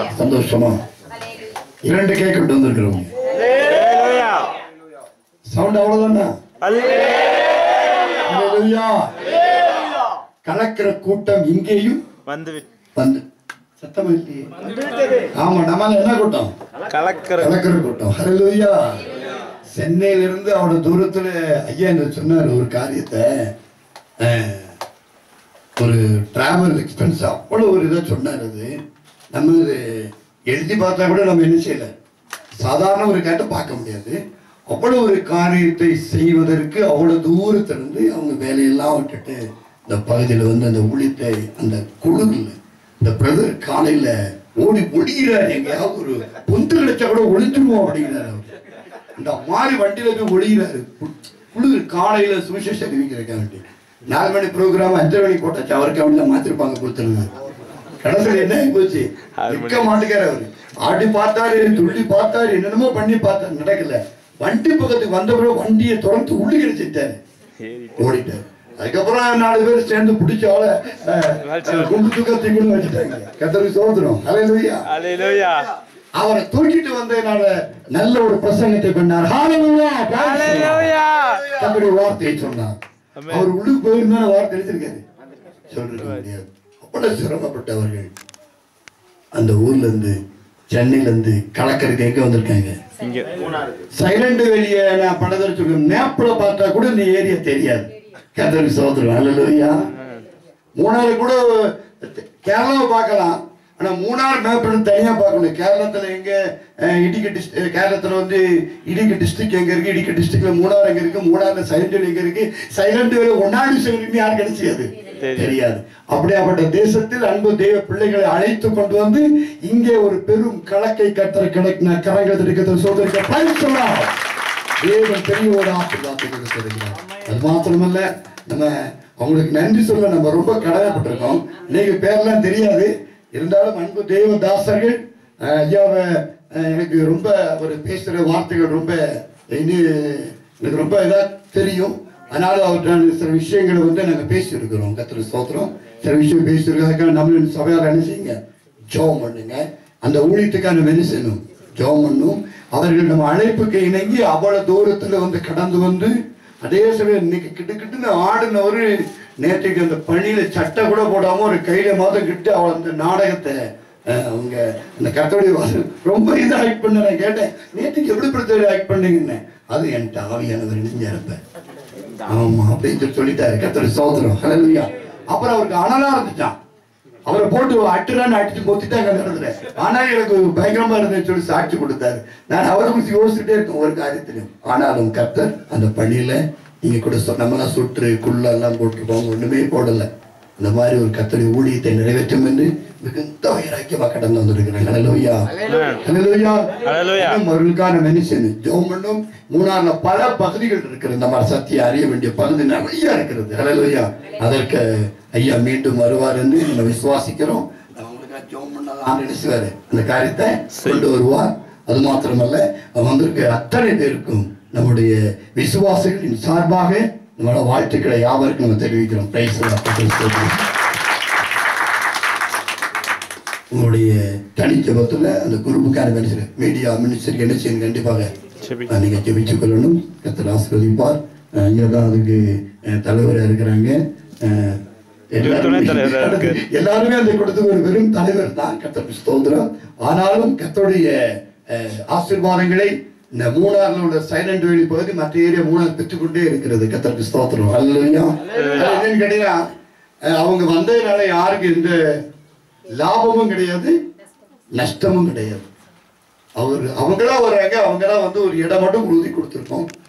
சந்தோஷமா இரண்டு கேக் விட்டு வந்திருக்கிறோம் சவுண்ட் அவ்வளவுதானா அல்லேலூயா. கலக்கிற கூட்டம் இங்கேயும் வந்து வந்து சத்தமா இல்லையே ஆமா நம்ம என்ன கூட்டம் கலக்கிற கலக்கிற கூட்டம் ஹalleluya சென்னையில இருந்து அவ்வளவு தூரத்துல ஐயா என்ன சொன்னார் ஒரு காரியத்தை அஹ், ஒரு டிராவல் எக்ஸ்பென்ஸ் அவ்வளவு ஒரு இதை சொன்னார் அது நம்ம இது எழுதி பார்த்தா கூட நம்ம என்ன செய்யல சாதாரண ஒரு கேட்ட பார்க்க முடியாது அவ்வளவு ஒரு காரியத்தை செய்வதற்கு அவ்வளவு தூரத்திலிருந்து அவங்க வேலையெல்லாம் விட்டுட்டு இந்த பகுதியில் வந்து அந்த ஊழியத்தை அந்த குழுவில் இந்த பிரதர் காலையில ஓடி ஒளிகிறார் எங்கேயாவது ஒரு பொந்து கிடைச்சா கூட ஒளிஞ்சிருவோம் அப்படிங்கிறார் அவர் இந்த மாதிரி வண்டியில போய் ஒளிகிறாரு கு- குளிர் காலையில சுவிசேஷ அறிவிக்கிறக்க வேண்டி நாலு மணி ப்ரோக்ராம் அஞ்சரை மணி போட்டாச்சு அவருக்கு அவன் மாத்திருப்பாங்க கொடுத்துருங்க கடைசியில் என்ன ஆகி போச்சு நிற்க மாட்டேங்கிறார் அவரு ஆடி பார்த்தாரு துள்ளி பார்த்தாரு என்னென்னமோ பண்ணி பார்த்தாரு நடக்கல வண்டி பக்கத்துக்கு வந்த பிறகு வண்டியை திறந்து உள்ளி கிடைச்சிட்டாரு ஓடிட்டாரு அதுக்கப்புறம் நாலு பேர் சேர்ந்து பிடிச்ச ஆளை அஹ், குண்டு தூக்கத்தையும் வச்சுட்டாங்க கத்தருக்கு சோதனம் அலையிலுயா அலையிலோயா அவரை தூக்கிட்டு வந்ததுனால நல்ல ஒரு பிரசங்கத்தை பண்ணார் ஹalleluya அலையிலோயா தன்னுடைய வார்த்தையை சொன்னார் அவர் உள்ளுக்கு போயிருந்தா வார்த்தை எழுதிருக்காரு சொல்றது முடியாது அவ்வளவு சிரமப்பட்டவர்கள் அந்த ஊர்ல இருந்து சென்னையில இருந்து கலக்கருக்கு எங்க வந்திருக்காங்க இங்க சைலண்ட் வெளியே நான் படத்தில் சொல்லுவேன் மேப்ல பார்த்தா கூட இந்த ஏரியா தெரியாது கத்தருக்கு சோதரம் ஹalleluya மூணாறு கூட கேரளாவை பார்க்கலாம் ஆனா மூணார் மேப் தனியா பார்க்கணும் கேரளத்துல எங்க அஹ், இடுக்கி டிஸ்ட்ரிக் கேரளத்துல வந்து இடுக்கி டிஸ்ட்ரிக்ட் எங்க இருக்கு இடுக்கி டிஸ்ட்ரிக்ட்ல மூணார் எங்க இருக்கு மூணார்ல சைலண்ட் எங்க இருக்கு சைலண்ட் வேலை ஒன்னாடி சைலண்ட் யார் கிடைச்சியாது தெரியாது அப்படியாப்பட்ட தேசத்தில் அன்பு தெய்வ பிள்ளைகளை அழைத்து கொண்டு வந்து இங்கே ஒரு பெரும் கலக்கை கத்தர கிடக்கின கரங்கள் இருக்கிறது சோதரிக்க பயன் சொல்லலாம் தேவன் பெரிய ஒரு ஆசீர்வாதத்தை கொடுத்திருக்கிறார் அது மாத்திரமல்ல நம்ம அவங்களுக்கு நன்றி சொல்ல நம்ம ரொம்ப கடமைப்பட்டிருக்கோம் இன்னைக்கு பேர்லாம் தெரியாது இருந்தாலும் அன்பு தேவ தாசர்கள் அஹ், ஐயாவை அஹ், எனக்கு ரொம்ப ஒரு பேசுகிற வார்த்தைகள் ரொம்ப இது எனக்கு ரொம்ப இதாக தெரியும் அதனால அவர்கிட்ட சில விஷயங்களை வந்து நாங்கள் பேசியிருக்கிறோம் கத்திர ஸ்தோத்திரம் சில விஷயம் பேசியிருக்காங்க நம்மளும் சபையார் என்ன செய்யுங்க ஜெபம் பண்ணுங்க அந்த ஊழியத்துக்கான நம்ம என்ன செய்யணும் ஜெபம் பண்ணும் அவர்கள் நம்ம அழைப்புக்கு இணங்கி அவ்வளவு தூரத்துல வந்து கடந்து வந்து அதே சமயம் இன்னைக்கு கிட்டு கிட்டுன்னு ஆடினவரு நேற்றுக்கு அந்த பணியில சட்டை கூட போடாம ஒரு கையில மாதம் கிட்டு அவள் அந்த நாடகத்தை அஹ், அவங்க அந்த கத்தோடைய வாசல் ரொம்ப இதை ஆக்ட் பண்ண நான் கேட்டேன் நேற்றுக்கு எப்படி பிரச்சனை ஆக்ட் பண்ணீங்கன்னு அது என்கிட்ட ஆவியானவர் நெஞ்சிருப்ப ஆமா அப்படின்னு சொல்லி சொல்லிட்டாரு கத்தோட சோதரம் ஹalleluya அப்புறம் அவருக்கு அனலா இருந்துச்சான் அவரை போட்டு அட்டுறான்னு அடிச்சு பொத்திட்டாங்க அந்த இடத்துல ஆனா எனக்கு பயங்கரமா இருந்தேன்னு சொல்லி சாட்சி கொடுத்தாரு நான் அவரை குறித்து யோசிச்சுட்டே இருக்கேன் ஒரு காரியத்திலையும் ஆனாலும் கர்த்தர் அந்த பணியில நீங்க கூட சொ- நம்மலாம் சுற்று குள்ள எல்லாம் போட்டுருப்போம் ஒண்ணுமே போடல இந்த மாதிரி ஒரு கத்தடி ஊழியத்தை நிறைவேற்றும் என்று மிகுந்த வைராக்கியமா கடந்து வந்திருக்கிறேன் ஹalleluya ஹalleluya ஹalleluya. இன்னும் அவர்களுக்கான மனுஷன் ஜெபம் பண்ணும் மூணாறுல பல பகுதிகள் இருக்கிறது இந்த மாதிரி சத்தியம் அறிய வேண்டிய பகுதி நிறைய இருக்கிறது ஹalleluya அதற்கு ஐயா மீண்டும் வருவார் என்று நம்ம விசுவாசிக்கிறோம் அவங்களுக்காக ஜெபம் பண்ணலாம் நினைச்சுவாரு அந்த காரியத்தை கொண்டு வருவார் அது மாத்திரமல்ல வந்திருக்க அத்தனை பேருக்கும் நம்முடைய விசுவாசிகளின் சார்பாக நம்மளோட வாழ்த்துக்களை யாவருக்கும் நம்ம தெரிவிக்கிறோம் பிரைஸ் உங்களுடைய தனிச்சபத்தில் அந்த குரூப்புக்கான மனுஷர் மீடியா மினிஸ்டருக்கு என்ன செய்யணும் கண்டிப்பாக செபி. அஹ், நீங்க ஜெபித்துக் கொள்ளணும் கத்தர் ஆசீர்வதிப்பார் அஹ், ஐயா தான் அதுக்கு அஹ், தலைவரா இருக்கிறாங்க அஹ், எல்லாருமே- துணைத் தலைவரா இருக்கு. எல்லாருமே அந்த கூட்டத்துக்கு ஒரு வெறும் தலைவர் தான் கத்தர் ஸ்தோத்திரம் ஆனாலும் கத்தருடைய அஹ், ஆசீர்வாதங்களை இந்த மூணாறுல உள்ள சைலண்ட் வேலி பகுதி மற்ற ஏரியா மூணாறு பெற்றுக்கொண்டே இருக்கிறது கத்தருக்கு ஸ்தோத்திரம் அல்லையா என்னன்னு கேட்டீங்கன்னா அஹ், அவங்க வந்ததுனால யாருக்கு எந்த லாபமும் கிடையாது நஷ்டமும் கிடையாது அவர் அவங்களா வர்றாங்க அவங்களா வந்து ஒரு இடம் மட்டும் உறுதி கொடுத்துருக்கோம்